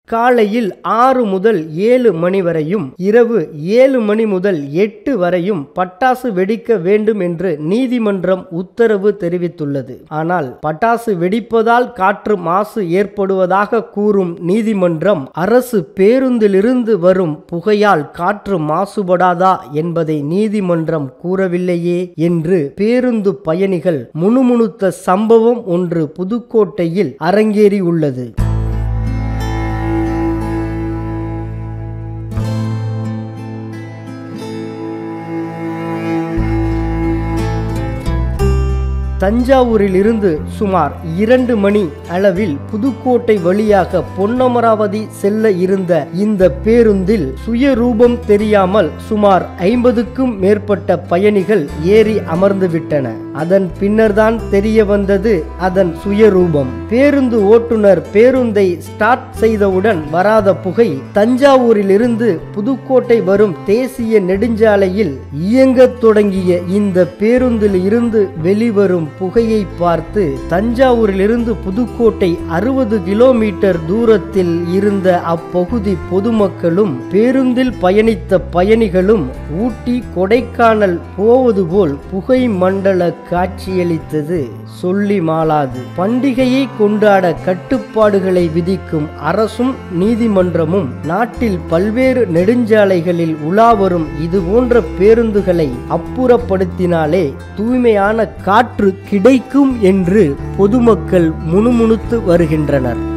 காலையில் ஆறு முதல் ஏழு மணி வரையும் இரவு ஏழு மணி முதல் எட்டு வரையும் பட்டாசு வெடிக்க வேண்டும் என்று நீதிமன்றம் உத்தரவு தெரிவித்துள்ளது ஆனால் பட்டாசு வெடிப்பதால் காற்று மாசு ஏற்படுவதாக கூறும் நீதிமன்றம் அரசு பேருந்திலிருந்து வரும் புகையால் காற்று மாசுபடாதா என்பதை நீதிமன்றம் கூறவில்லையே என்று பேருந்து பயணிகள் முணுமுணுத்த சம்பவம் ஒன்று புதுக்கோட்டையில் அரங்கேறியுள்ளது தஞ்சாவூரில் இருந்து சுமார் இரண்டு மணி அளவில் புதுக்கோட்டை வழியாக பொன்னமராவதி செல்ல இருந்த இந்த பேருந்தில் சுயரூபம் தெரியாமல் சுமார் ஐம்பதுக்கும் மேற்பட்ட பயணிகள் ஏறி அமர்ந்து விட்டன அதன் பின்னர்தான் தெரிய வந்தது அதன் சுயரூபம் பேருந்து ஓட்டுநர் பேருந்தை ஸ்டார்ட் செய்தவுடன் வராத புகை தஞ்சாவூரில் இருந்து புதுக்கோட்டை வரும் தேசிய நெடுஞ்சாலையில் இயங்கத் தொடங்கிய இந்த பேருந்தில் இருந்து வெளிவரும் புகையை பார்த்து தஞ்சாவூரிலிருந்து புதுக்கோட்டை அறுபது கிலோமீட்டர் தூரத்தில் இருந்த அப்பகுதி பொதுமக்களும் பேருந்தில் பயணித்த பயணிகளும் ஊட்டி கொடைக்கானல் போவது போல் புகை மண்டல காட்சியளித்தது சொல்லி மாளாது பண்டிகையை கொண்டாட கட்டுப்பாடுகளை விதிக்கும் அரசும் நீதிமன்றமும் நாட்டில் பல்வேறு நெடுஞ்சாலைகளில் உலாவரும் இதுபோன்ற பேருந்துகளை அப்புறப்படுத்தினாலே தூய்மையான காற்று கிடைக்கும் என்று பொதுமக்கள் முணுமுணுத்து வருகின்றனர்